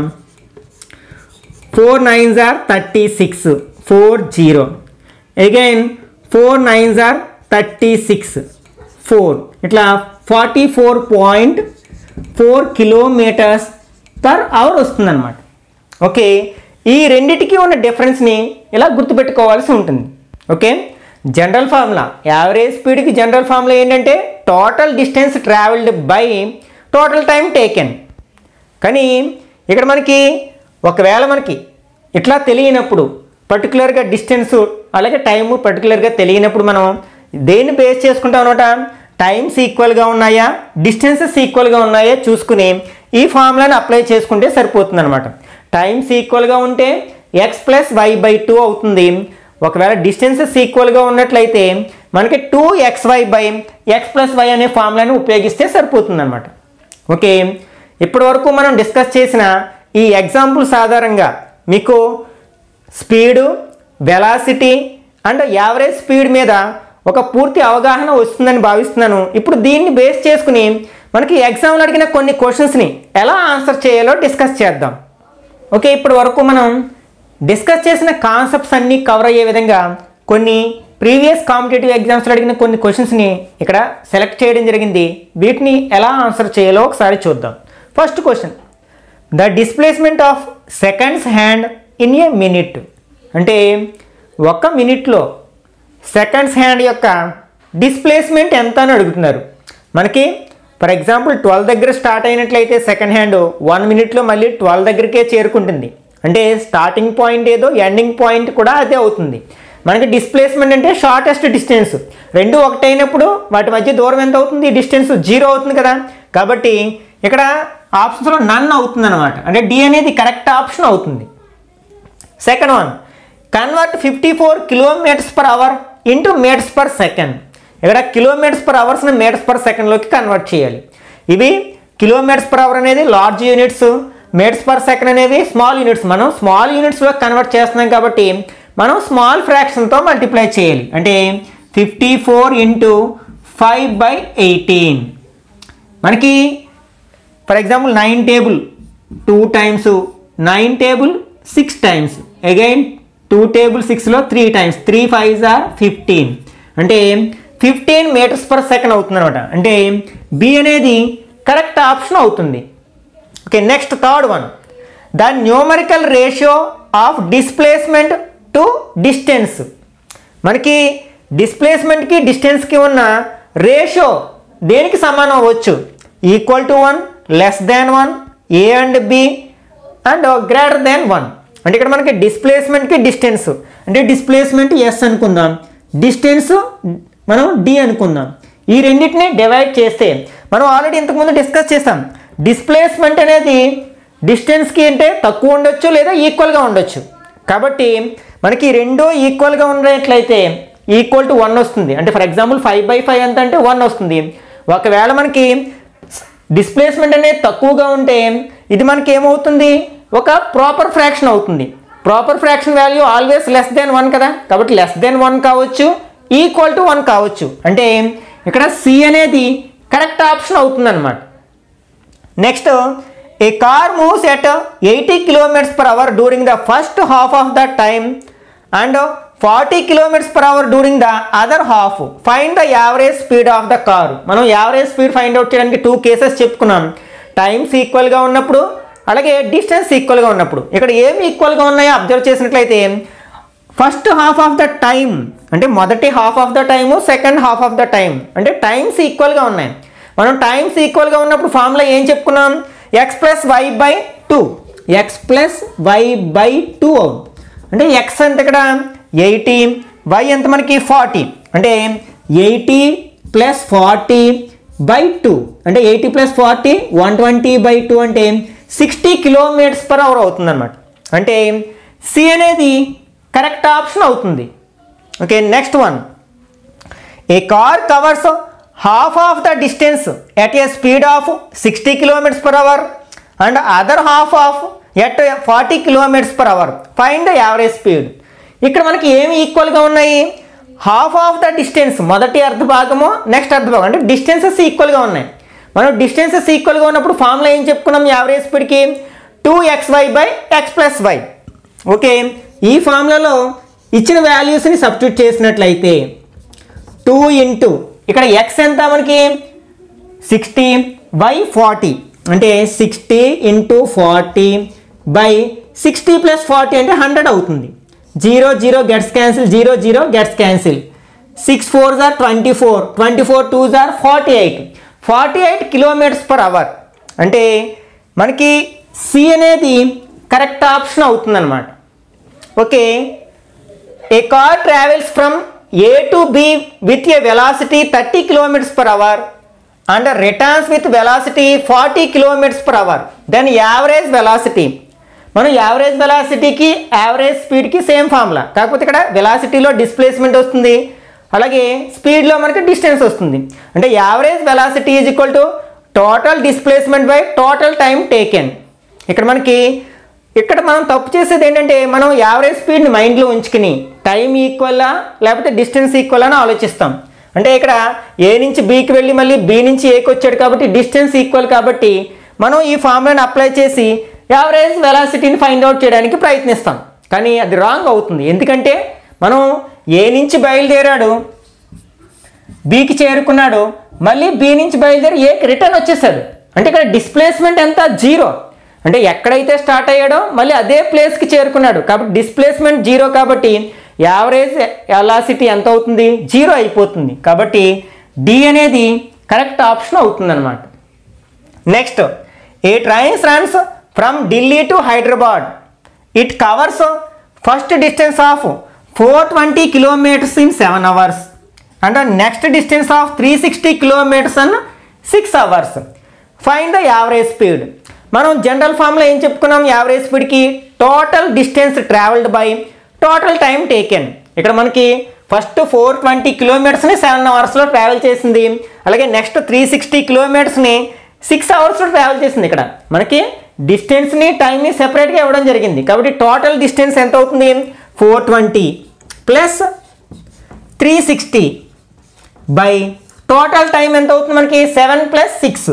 four nines are thirty six four zero again four nines are thirty six four ఇట్లా forty four point four kilometres per hour వస్తుందన్నమాట okay ఈ రెండిటికి ఉన్న డిఫరెన్స్ని ఇలా గుర్తుపెట్టుకోవాల్సి ఉంటుంది ఓకే జనరల్ ఫార్ములా యావరేజ్ స్పీడ్కి జనరల్ ఫార్ములా ఏంటంటే total distance travelled by total time taken కానీ ఇక్కడ మనకి ఒకవేళ మనకి ఇట్లా తెలియనప్పుడు పర్టికులర్గా డిస్టెన్స్ అలాగే టైము పర్టికులర్గా తెలియనప్పుడు మనం దేన్ని బేస్ చేసుకుంటాం అనమాట టైమ్స్ ఈక్వల్గా ఉన్నాయా డిస్టెన్సెస్ ఈక్వల్గా ఉన్నాయా చూసుకుని ఈ ఫార్ములాని అప్లై చేసుకుంటే సరిపోతుంది అనమాట టైమ్స్ ఈక్వల్గా ఉంటే X plus Y by two అవుతుంది ఒకవేళ డిస్టెన్సెస్ ఈక్వల్గా ఉన్నట్లయితే మనకి two X Y by X plus Y అనే ఫార్ములాని ఉపయోగిస్తే సరిపోతుంది అనమాట ఓకే ఇప్పటి వరకు మనం డిస్కస్ చేసిన ఈ ఎగ్జాంపుల్స్ ఆధారంగా మీకు speed velocity and average speed మీద ఒక పూర్తి అవగాహన వస్తుందని భావిస్తున్నాను ఇప్పుడు దీన్ని బేస్ చేసుకుని మనకి ఎగ్జామ్లో అడిగిన కొన్ని క్వశ్చన్స్ని ఎలా ఆన్సర్ చేయాలో డిస్కస్ చేద్దాం ఓకే ఇప్పటి వరకు మనం డిస్కస్ చేసిన కాన్సెప్ట్స్ అన్నీ కవర్ అయ్యే విధంగా కొన్ని ప్రీవియస్ కాంపిటేటివ్ ఎగ్జామ్స్లో అడిగిన కొన్ని క్వశ్చన్స్ని ఇక్కడ సెలెక్ట్ చేయడం జరిగింది వీటిని ఎలా ఆన్సర్ చేయాలో ఒకసారి చూద్దాం first question the displacement of seconds hand in a minute అంటే ఒక మినిట్లో సెకండ్స్ హ్యాండ్ యొక్క డిస్ప్లేస్మెంట్ ఎంత అని అడుగుతున్నారు మనకి ఫర్ ఎగ్జాంపుల్ ట్వెల్వ్ దగ్గర స్టార్ట్ అయినట్లయితే సెకండ్ హ్యాండ్ వన్ మినిట్లో మళ్ళీ ట్వెల్వ్ దగ్గరికే చేరుకుంటుంది అంటే స్టార్టింగ్ పాయింట్ ఏదో ఎండింగ్ పాయింట్ కూడా అదే అవుతుంది మనకి డిస్ప్లేస్మెంట్ అంటే షార్టెస్ట్ డిస్టెన్స్ రెండు ఒకటైనప్పుడు వాటి మధ్య దూరం ఎంత అవుతుంది డిస్టెన్స్ జీరో అవుతుంది కదా కాబట్టి ఇక్కడ ఆప్షన్స్లో నన్ అవుతుంది అనమాట అంటే డి అనేది కరెక్ట్ ఆప్షన్ అవుతుంది second one convert fifty four kilometres per hour into metres per second ఇక్కడ కిలోమీటర్స్ పర్ అవర్స్ని మీటర్స్ పర్ సెకండ్లోకి కన్వర్ట్ చేయాలి ఇవి కిలోమీటర్స్ పర్ అవర్ అనేది large units metres per second అనేవి స్మాల్ యూనిట్స్ మనం స్మాల్ యూనిట్స్లో కన్వర్ట్ చేస్తున్నాం కాబట్టి మనం స్మాల్ ఫ్రాక్షన్తో మల్టిప్లై చేయాలి అంటే fifty four into five by eighteen మనకి for example nine table two times nine table six times again two table సిక్స్లో three times three fives are fifteen అంటే ఫిఫ్టీన్ మీటర్స్ పర్ సెకండ్ అవుతుంది అనమాట అంటే B అనేది correct option అవుతుంది okay next third one the numerical ratio of displacement to distance మనకి డిస్ప్లేస్మెంట్కి డిస్టెన్స్కి ఉన్న రేషియో దేనికి సమానం అవ్వచ్చు equal to one less than one A and B and greater than one అంటే ఇక్కడ మనకి డిస్ప్లేస్మెంట్కి డిస్టెన్స్ అంటే డిస్ప్లేస్మెంట్ ఎస్ అనుకుందాం డిస్టెన్స్ మనం డి అనుకుందాం ఈ రెండింటిని డివైడ్ చేస్తే మనం ఆల్రెడీ ఇంతకుముందు డిస్కస్ చేసాం డిస్ప్లేస్మెంట్ అనేది డిస్టెన్స్కి అంటే తక్కువ ఉండొచ్చు లేదా ఈక్వల్గా ఉండొచ్చు కాబట్టి మనకి ఈ రెండు ఈక్వల్గా ఉండేట్లయితే ఈక్వల్ టు వన్ వస్తుంది అంటే for example five by five ఎంత అంటే వన్ వస్తుంది ఒకవేళ మనకి డిస్ప్లేస్మెంట్ అనేది తక్కువగా ఉంటే ఇది మనకి ఏమవుతుంది ఒక ప్రాపర్ ఫ్రాక్షన్ అవుతుంది proper fraction value always less than one కదా కాబట్టి లెస్ దెన్ వన్ కావచ్చు ఈక్వల్ టు వన్ కావచ్చు అంటే ఇక్కడ సి అనేది కరెక్ట్ ఆప్షన్ అవుతుంది అనమాట next a car moves at eighty kilometres per hour during the first half of the time and forty kilometres per hour during the other half find the average speed of the car మనం average speed find out చేయడానికి two cases చెప్పుకున్నాం times ఈక్వల్గా ఉన్నప్పుడు అలాగే distance ఈక్వల్గా ఉన్నప్పుడు ఇక్కడ ఏమి ఈక్వల్గా ఉన్నాయో అబ్జర్వ్ చేసినట్లయితే first half of the time అంటే మొదటి half of the time second half of the time అంటే టైమ్స్ ఈక్వల్గా ఉన్నాయి మనం టైమ్స్ ఈక్వల్గా ఉన్నప్పుడు ఫార్ములా ఏం చెప్పుకున్నాం X plus Y by two X plus Y by two అంటే ఎక్స్ ఎంత ఇక్కడ ఎయిటీ వై ఎంత మనకి ఫార్టీ అంటే eighty plus forty by two అంటే eighty plus forty one twenty by two అంటే సిక్స్టీ కిలోమీటర్స్ పర్ అవర్ అవుతుంది అనమాట అంటే సి అనేది కరెక్ట్ ఆప్షన్ అవుతుంది okay next one a car covers half of the distance at a speed of sixty kilometres per hour and other half of at forty kilometres per hour find the average speed ఇక్కడ మనకి ఏమి ఈక్వల్గా ఉన్నాయి half of the distance మొదటి అర్ధ భాగము next అర్ధ భాగం అంటే డిస్టెన్సెస్ ఈక్వల్గా ఉన్నాయి మనం డిస్టెన్సెస్ ఈక్వల్గా ఉన్నప్పుడు ఫార్ములా ఏం చెప్పుకున్నాం యావరేజ్ స్పీడ్కి two X Y by X plus Y okay ఈ ఫార్ములాలో ఇచ్చిన వాల్యూస్ని సబ్స్టిట్యూట్ చేసినట్లయితే టూ ఇంటూ ఇక్కడ ఎక్స్ ఎంత మనకి సిక్స్టీ బై ఫార్టీ అంటే sixty into forty by sixty plus forty అంటే హండ్రెడ్ అవుతుంది zero zero gets cancel zero zero gets cancel six four are twenty four twenty four two are forty eight forty eight kilometres per hour అంటే మనకి సి అనేది correct option అవుతుందన్నమాట okay A car travels from A to B with a velocity 30 km per hour and returns with velocity 40 km per hour. Then average velocity. మనం average వెలాసిటీకి average స్పీడ్కి same formula కాకపోతే ఇక్కడ వెలాసిటీలో డిస్ప్లేస్మెంట్ వస్తుంది అలాగే స్పీడ్లో మనకి డిస్టెన్స్ వస్తుంది అంటే average velocity is equal to total displacement by total time taken ఇక్కడ మనకి ఇక్కడ మనం తప్పు చేసేది ఏంటంటే మనం యావరేజ్ స్పీడ్ని మైండ్లో ఉంచుకుని టైం ఈక్వల్లా లేకపోతే డిస్టెన్స్ ఈక్వల్ అని ఆలోచిస్తాం అంటే ఇక్కడ ఏ నుంచి బీకి వెళ్ళి మళ్ళీ బి నుంచి ఏకి వచ్చాడు కాబట్టి డిస్టెన్స్ ఈక్వల్ కాబట్టి మనం ఈ ఫార్ములాని అప్లై చేసి యావరేజ్ వెలాసిటీని ఫైండ్ అవుట్ చేయడానికి ప్రయత్నిస్తాం కానీ అది రాంగ్ అవుతుంది ఎందుకంటే మనం ఏ నుంచి బయలుదేరాడు బీకి చేరుకున్నాడు మళ్ళీ బి నుంచి బయలుదేరి ఏకి రిటర్న్ వచ్చేసాడు అంటే ఇక్కడ డిస్ప్లేస్మెంట్ ఎంత జీరో అంటే ఎక్కడైతే స్టార్ట్ అయ్యాడో మళ్ళీ అదే ప్లేస్కి చేరుకున్నాడు కాబట్టి డిస్ప్లేస్మెంట్ జీరో కాబట్టి యావరేజ్ వెలాసిటీ ఎంత అవుతుంది జీరో అయిపోతుంది కాబట్టి డి అనేది కరెక్ట్ ఆప్షన్ అవుతుందన్నమాట next a trains runs from Delhi to Hyderabad it covers first distance of four twenty kilometres in seven hours and next distance of three sixty kilometres in six hours find the average speed మనం general ఫామ్లో ఏం చెప్పుకున్నాం average స్పీడ్కి total distance travelled by total time taken ఇక్కడ మనకి first four twenty కిలోమీటర్స్ని seven అవర్స్లో travel చేసింది అలాగే నెక్స్ట్ త్రీ సిక్స్టీ కిలోమీటర్స్ని సిక్స్ అవర్స్లో ట్రావెల్ చేసింది ఇక్కడ మనకి డిస్టెన్స్ని టైంని సెపరేట్గా ఇవ్వడం జరిగింది కాబట్టి టోటల్ డిస్టెన్స్ ఎంత అవుతుంది four twenty plus three sixty by total time ఎంత అవుతుంది మనకి సెవెన్ ప్లస్ సిక్స్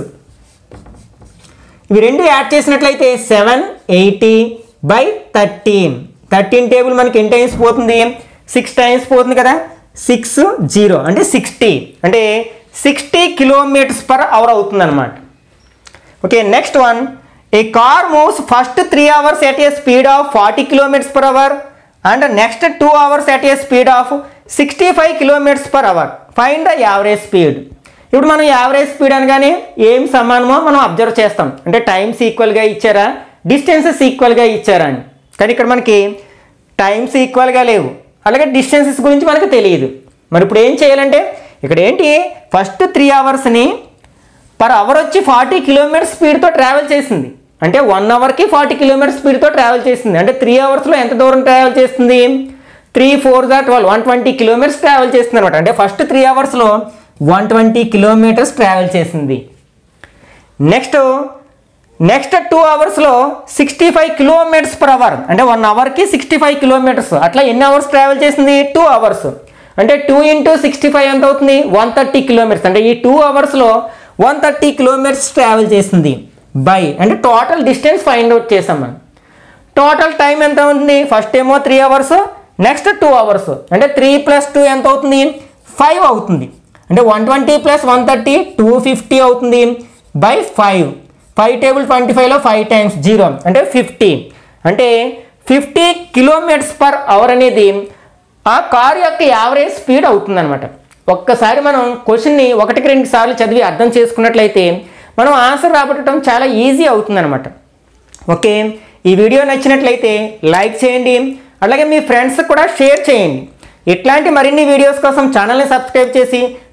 ఇవి రెండు యాడ్ చేసినట్లయితే seven eighty by thirteen thirteen table మనకి ఎన్ని టైమ్స్ పోతుంది సిక్స్ టైమ్స్ పోతుంది కదా సిక్స్ జీరో అంటే సిక్స్టీ అంటే సిక్స్టీ కిలోమీటర్స్ పర్ అవర్ అవుతుంది అనమాట okay next one a car moves first three hours at a speed of forty kilometres per hour and next two hours at a speed of sixty five kilometres per hour find the average speed ఇప్పుడు మనం average speed అనగానే ఏం సమానమో మనం observe చేస్తాం అంటే times ఈక్వల్గా ఇచ్చారా distances ఈక్వల్గా ఇచ్చారా అని కానీ ఇక్కడ మనకి టైమ్స్ ఈక్వల్గా లేవు అలాగే డిస్టెన్సెస్ గురించి మనకు తెలియదు మరి ఇప్పుడు ఏం చేయాలంటే ఇక్కడ ఏంటి ఫస్ట్ త్రీ అవర్స్ని పర్ అవర్ వచ్చి ఫార్టీ కిలోమీటర్స్ స్పీడ్తో ట్రావెల్ చేసింది అంటే వన్ అవర్కి ఫార్టీ కిలోమీటర్స్ స్పీడ్తో ట్రావెల్ చేసింది అంటే త్రీ అవర్స్లో ఎంత దూరం ట్రావెల్ చేస్తుంది three four are twelve one twenty kilometres travel చేస్తుంది అనమాట అంటే ఫస్ట్ త్రీ అవర్స్లో వన్ ట్వంటీ కిలోమీటర్స్ ట్రావెల్ చేసింది నెక్స్ట్ నెక్స్ట్ టూ అవర్స్లో sixty five kilometres per hour అంటే వన్ అవర్కి సిక్స్టీ ఫైవ్ కిలోమీటర్స్ అట్లా ఎన్ని అవర్స్ ట్రావెల్ చేసింది టూ అవర్స్ అంటే టూ ఇంటూ సిక్స్టీ ఫైవ్ ఎంత అవుతుంది వన్ థర్టీ కిలోమీటర్స్ అంటే ఈ టూ అవర్స్లో వన్ థర్టీ కిలోమీటర్స్ ట్రావెల్ చేసింది బై అంటే టోటల్ డిస్టెన్స్ ఫైండ్ అవుట్ చేసాం మనం టోటల్ టైం ఎంత అవుతుంది ఫస్ట్ ఏమో three hours next two hours అంటే త్రీ ప్లస్ టూ ఎంత అవుతుంది ఫైవ్ అవుతుంది అంటే one twenty plus one thirty two fifty అవుతుంది by five five table twenty ఫైవ్లో ఫైవ్ టైమ్స్ జీరో అంటే ఫిఫ్టీ అంటే ఫిఫ్టీ కిలోమీటర్స్ పర్ అవర్ అనేది ఆ కారు యొక్క యావరేజ్ స్పీడ్ అవుతుందన్నమాట ఒక్కసారి మనం క్వశ్చన్ని ఒకటికి రెండు సార్లు చదివి అర్థం చేసుకున్నట్లయితే మనం ఆన్సర్ రాబట్టడం చాలా ఈజీ అవుతుందన్నమాట ఓకే ఈ వీడియో నచ్చినట్లయితే లైక్ చేయండి అలాగే మీ ఫ్రెండ్స్కి కూడా షేర్ చేయండి ఇట్లాంటి మరిన్ని వీడియోస్ కోసం ఛానల్ని సబ్స్క్రైబ్ చేసి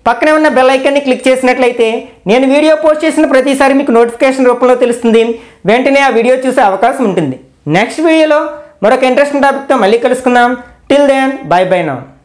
పక్కనే ఉన్న బెల్ ఐకాన్ని క్లిక్ చేసినట్లయితే నేను వీడియో పోస్ట్ చేసిన ప్రతిసారి మీకు నోటిఫికేషన్ రూపంలో తెలుస్తుంది వెంటనే ఆ వీడియో చూసే అవకాశం ఉంటుంది నెక్స్ట్ వీడియోలో మరొక ఇంట్రెస్టింగ్ టాపిక్తో మళ్ళీ కలుసుకుందాం till then bye bye now